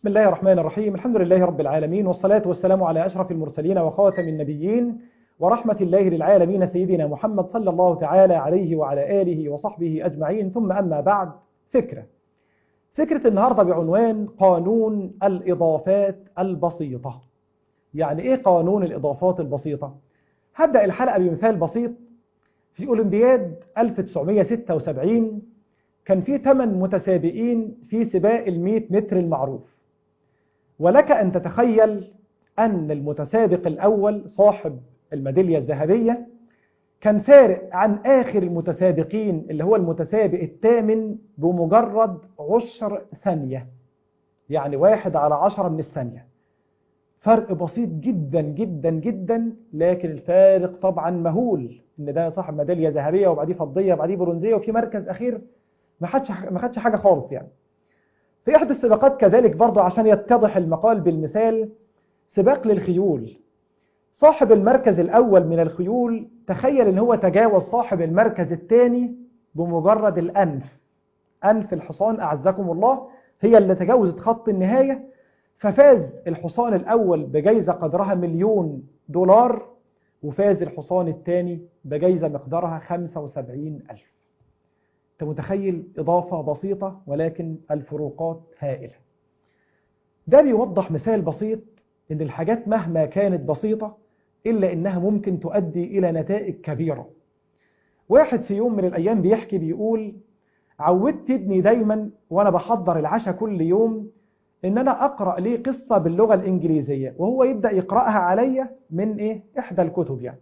بسم الله الرحمن الرحيم الحمد لله رب العالمين والصلاة والسلام على أشرف المرسلين وخاتم النبيين ورحمة الله للعالمين سيدنا محمد صلى الله تعالى عليه وعلى آله وصحبه أجمعين ثم أما بعد فكرة فكرة النهاردة بعنوان قانون الإضافات البسيطة يعني إيه قانون الإضافات البسيطة؟ هبدأ الحلقة بمثال بسيط في أولمبياد 1976 كان في 8 متسابقين في سباق ال100 متر المعروف ولك أن تتخيل أن المتسابق الأول صاحب الميدالية الذهبية كان فارق عن آخر المتسابقين اللي هو المتسابق الثامن بمجرد عشر ثانية يعني واحد على عشرة من الثانية فرق بسيط جدا جدا جدا لكن الفارق طبعا مهول ان ده صاحب ميداليه ذهبيه وبعديه فضيه وبعديه برونزيه وفي مركز اخير ما خدش ما خدش حاجه خالص يعني في احدى السباقات كذلك برضه عشان يتضح المقال بالمثال سباق للخيول صاحب المركز الاول من الخيول تخيل ان هو تجاوز صاحب المركز الثاني بمجرد الانف انف الحصان اعزكم الله هي اللي تجاوزت خط النهايه ففاز الحصان الأول بجائزة قدرها مليون دولار وفاز الحصان الثاني بجائزة مقدارها 75 ألف أنت متخيل إضافة بسيطة ولكن الفروقات هائلة ده بيوضح مثال بسيط إن الحاجات مهما كانت بسيطة إلا إنها ممكن تؤدي إلى نتائج كبيرة واحد في يوم من الأيام بيحكي بيقول عودت ابني دايما وأنا بحضر العشاء كل يوم ان انا اقرا ليه قصه باللغه الانجليزيه وهو يبدا يقراها عليا من ايه احدى الكتب يعني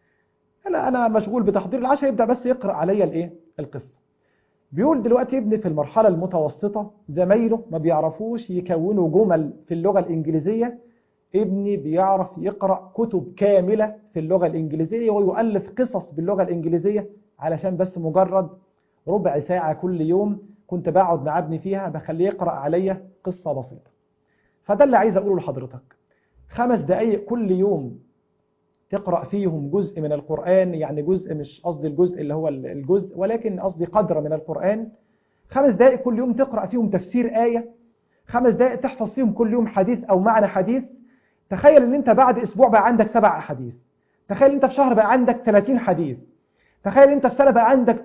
انا انا مشغول بتحضير العشاء يبدا بس يقرا عليا الايه القصه بيقول دلوقتي ابني في المرحله المتوسطه زمايله ما بيعرفوش يكونوا جمل في اللغه الانجليزيه ابني بيعرف يقرا كتب كامله في اللغه الانجليزيه ويؤلف قصص باللغه الانجليزيه علشان بس مجرد ربع ساعه كل يوم كنت بقعد مع ابني فيها بخليه يقرأ عليا قصة بسيطة فده اللي عايز أقوله لحضرتك خمس دقايق كل يوم تقرأ فيهم جزء من القرآن يعني جزء مش قصدي الجزء اللي هو الجزء ولكن قصدي قدر من القرآن خمس دقايق كل يوم تقرأ فيهم تفسير آية خمس دقايق تحفظ فيهم كل يوم حديث أو معنى حديث تخيل ان انت بعد اسبوع بقى عندك سبع احاديث تخيل انت في شهر بقى عندك 30 حديث تخيل انت في سنة بقى عندك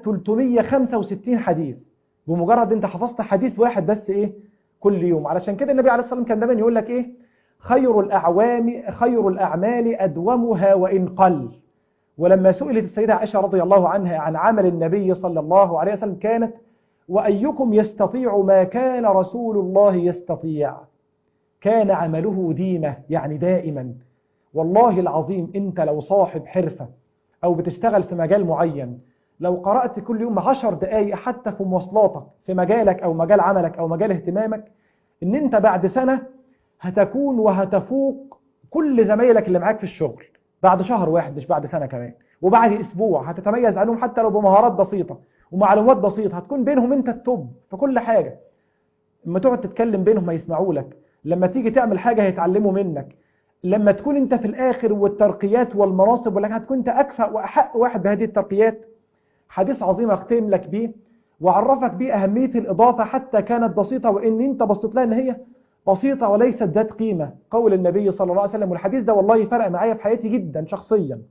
365 حديث بمجرد انت حفظت حديث واحد بس ايه كل يوم علشان كده النبي عليه الصلاه والسلام كان دايما يقول لك ايه خير الاعوام خير الاعمال ادومها وان قل ولما سئلت السيده عائشه رضي الله عنها عن عمل النبي صلى الله عليه وسلم كانت وايكم يستطيع ما كان رسول الله يستطيع كان عمله ديمه يعني دائما والله العظيم انت لو صاحب حرفه او بتشتغل في مجال معين لو قرأت كل يوم عشر دقايق حتى في مواصلاتك في مجالك أو مجال عملك أو مجال اهتمامك إن أنت بعد سنة هتكون وهتفوق كل زمايلك اللي معاك في الشغل بعد شهر واحد مش بعد سنة كمان وبعد أسبوع هتتميز عنهم حتى لو بمهارات بسيطة ومعلومات بسيطة هتكون بينهم أنت التوب في كل حاجة لما تقعد تتكلم بينهم هيسمعوا لك لما تيجي تعمل حاجة هيتعلموا منك لما تكون أنت في الآخر والترقيات والمناصب ولكن هتكون أنت أكفأ وأحق واحد بهذه الترقيات حديث عظيم اختم لك بيه وعرفك بيه أهمية الإضافة حتى كانت بسيطة وإن أنت بصيت لها إن هي بسيطة وليست ذات قيمة قول النبي صلى الله عليه وسلم والحديث ده والله فرق معايا في حياتي جدا شخصيا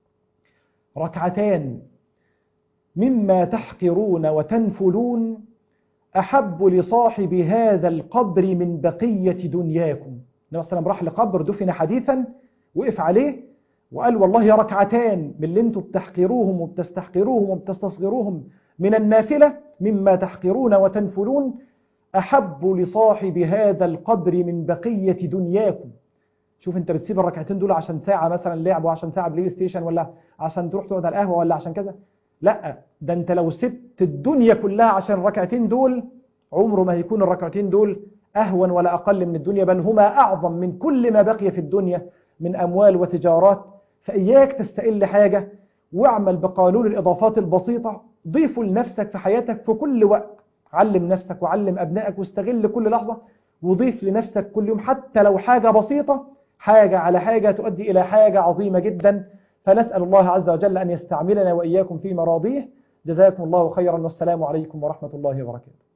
ركعتان مما تحقرون وتنفلون أحب لصاحب هذا القبر من بقية دنياكم النبي صلى الله عليه وسلم راح لقبر دفن حديثا وقف عليه وقال والله يا ركعتان من اللي انتم بتحقروهم وبتستحقروهم وبتستصغروهم من النافلة مما تحقرون وتنفلون أحب لصاحب هذا القبر من بقية دنياكم شوف انت بتسيب الركعتين دول عشان ساعة مثلا لعب وعشان ساعة بلاي ستيشن ولا عشان تروح تقعد على القهوة ولا عشان كذا لا ده انت لو سبت الدنيا كلها عشان الركعتين دول عمره ما هيكون الركعتين دول أهون ولا أقل من الدنيا بل هما أعظم من كل ما بقي في الدنيا من أموال وتجارات فإياك تستقل حاجة واعمل بقانون الإضافات البسيطة ضيفه لنفسك في حياتك في كل وقت علم نفسك وعلم أبنائك واستغل كل لحظة وضيف لنفسك كل يوم حتى لو حاجة بسيطة حاجة على حاجة تؤدي إلى حاجة عظيمة جدا فنسأل الله عز وجل أن يستعملنا وإياكم في مراضيه جزاكم الله خيرا والسلام عليكم ورحمة الله وبركاته